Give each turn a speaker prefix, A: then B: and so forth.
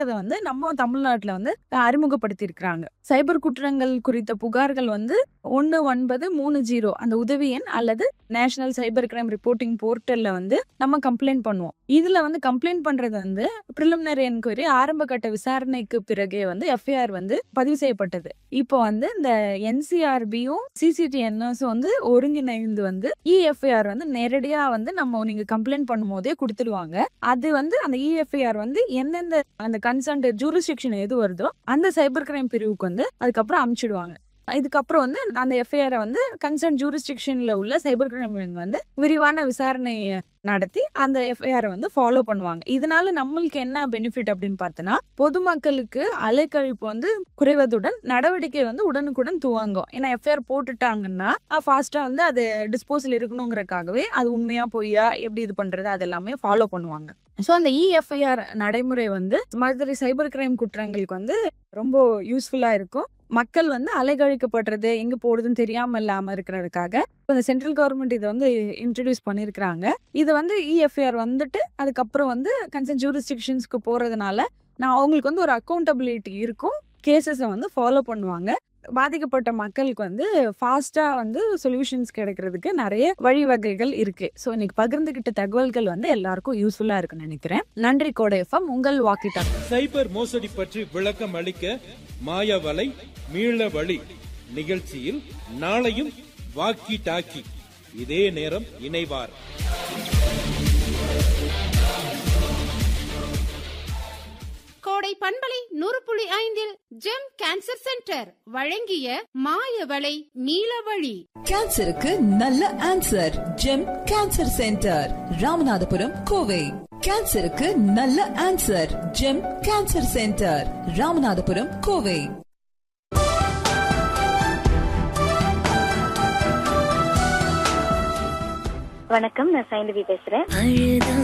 A: அதை வந்து நம்ம தமிழ்நாட்டுல வந்து அறிமுகப்படுத்தி இருக்கிறாங்க சைபர் குற்றங்கள் குறித்த புகார்கள் வந்து ஒன்று ஒன்பது மூணு ஜீரோ அந்த உதவி எண் அல்லது நேஷனல் சைபர் கிரைம் ரிப்போர்ட்டிங் போர்ட்டல்ல வந்து நம்ம கம்ப்ளைண்ட் பண்ணுவோம் இதுல வந்து கம்ப்ளைண்ட் பண்றது வந்து ப்ரிலிமினரி என்கொயரி ஆரம்ப கட்ட விசாரணைக்கு பிறகே வந்து எஃப்ஐஆர் வந்து பதிவு செய்யப்பட்டது இப்போ வந்து இந்த என்சிஆர்பியும் சிசிடிஎன்எஸும் வந்து ஒருங்கிணைந்து வந்து இஎஃப்ஐஆர் வந்து நேரடியா வந்து நம்ம நீங்க கம்ப்ளைண்ட் பண்ணும் போதே கொடுத்துடுவாங்க அது வந்து அந்த இஎஃப்ஐஆர் வந்து எந்தெந்த அந்த கன்சர்ன்ட் ஜூரிஸ்டிக்ஷன் எது வருதோ அந்த சைபர் கிரைம் பிரிவுக்கு வந்து அதுக்கப்புறம் அனுப்பிச்சிடுவாங்க இதுக்கப்புறம் வந்து அந்த எஃப்ஐஆரை வந்து கன்சர்ன் ஜூரிஸ்டிக்ஷன்ல உள்ள சைபர் கிரைம் வந்து விரிவான விசாரணை நடத்தி அந்த எஃப்ஐஆரை வந்து ஃபாலோ பண்ணுவாங்க இதனால நம்மளுக்கு என்ன பெனிஃபிட் அப்படின்னு பார்த்தோன்னா பொதுமக்களுக்கு அலைக்கழிப்பு வந்து குறைவதுடன் நடவடிக்கை வந்து உடனுக்குடன் துவங்கும் ஏன்னா எஃப்ஐஆர் போட்டுட்டாங்கன்னா ஃபாஸ்டா வந்து அது டிஸ்போசல் இருக்கணுங்கிறதுக்காகவே அது உண்மையா பொய்யா எப்படி இது பண்றது அது எல்லாமே ஃபாலோ பண்ணுவாங்க ஸோ அந்த இஎஃப்ஐஆர் நடைமுறை வந்து மாதிரி சைபர் கிரைம் குற்றங்களுக்கு வந்து ரொம்ப யூஸ்ஃபுல்லா இருக்கும் மக்கள் வந்து அலைகழிக்கப்படுறது எங்க போடுதுன்னு தெரியாம இல்லாம இருக்கிறதுக்காக இப்போ இந்த சென்ட்ரல் கவர்மெண்ட் இதை வந்து இன்ட்ரடியூஸ் பண்ணியிருக்கிறாங்க இது வந்து இஎஃப்ஐஆர் வந்துட்டு அதுக்கப்புறம் வந்து கன்சர்ன் ஜூரிஸ்டிக்ஷன்ஸ்க்கு போறதுனால நான் அவங்களுக்கு வந்து ஒரு அக்கௌண்டபிலிட்டி இருக்கும் கேசஸை வந்து ஃபாலோ பண்ணுவாங்க பாதிக்கப்பட்ட மக்களுக்கு வந்து ஃபாஸ்டா வந்து சொல்யூஷன்ஸ் கிடைக்கிறதுக்கு நிறைய வழிவகைகள் இருக்கு ஸோ இன்னைக்கு பகிர்ந்துகிட்ட தகவல்கள் வந்து எல்லாருக்கும் யூஸ்ஃபுல்லா இருக்குன்னு நினைக்கிறேன் நன்றி கோடை எஃப்எம் உங்கள் வாக்கி டாக்
B: சைபர் மோசடி பற்றி விளக்கம் அளிக்க மாயவலை மீள வழி நிகழ்ச்சியில் நாளையும் வாக்கி டாக்கி இதே நேரம் இணைவார்
C: கோடை பண்பலை நூறு புள்ளி ஐந்தில் ஜெம் கேன்சர் சென்டர் வழங்கிய மாயவளை நீலவழி
D: கேன்சருக்கு நல்ல answer GEM cancer centre Ramanathapuram Kovai கேன்சருக்கு நல்ல answer GEM cancer centre Ramanathapuram Kovai
E: வணக்கம் நான் சைந்தவி பேசுறேன்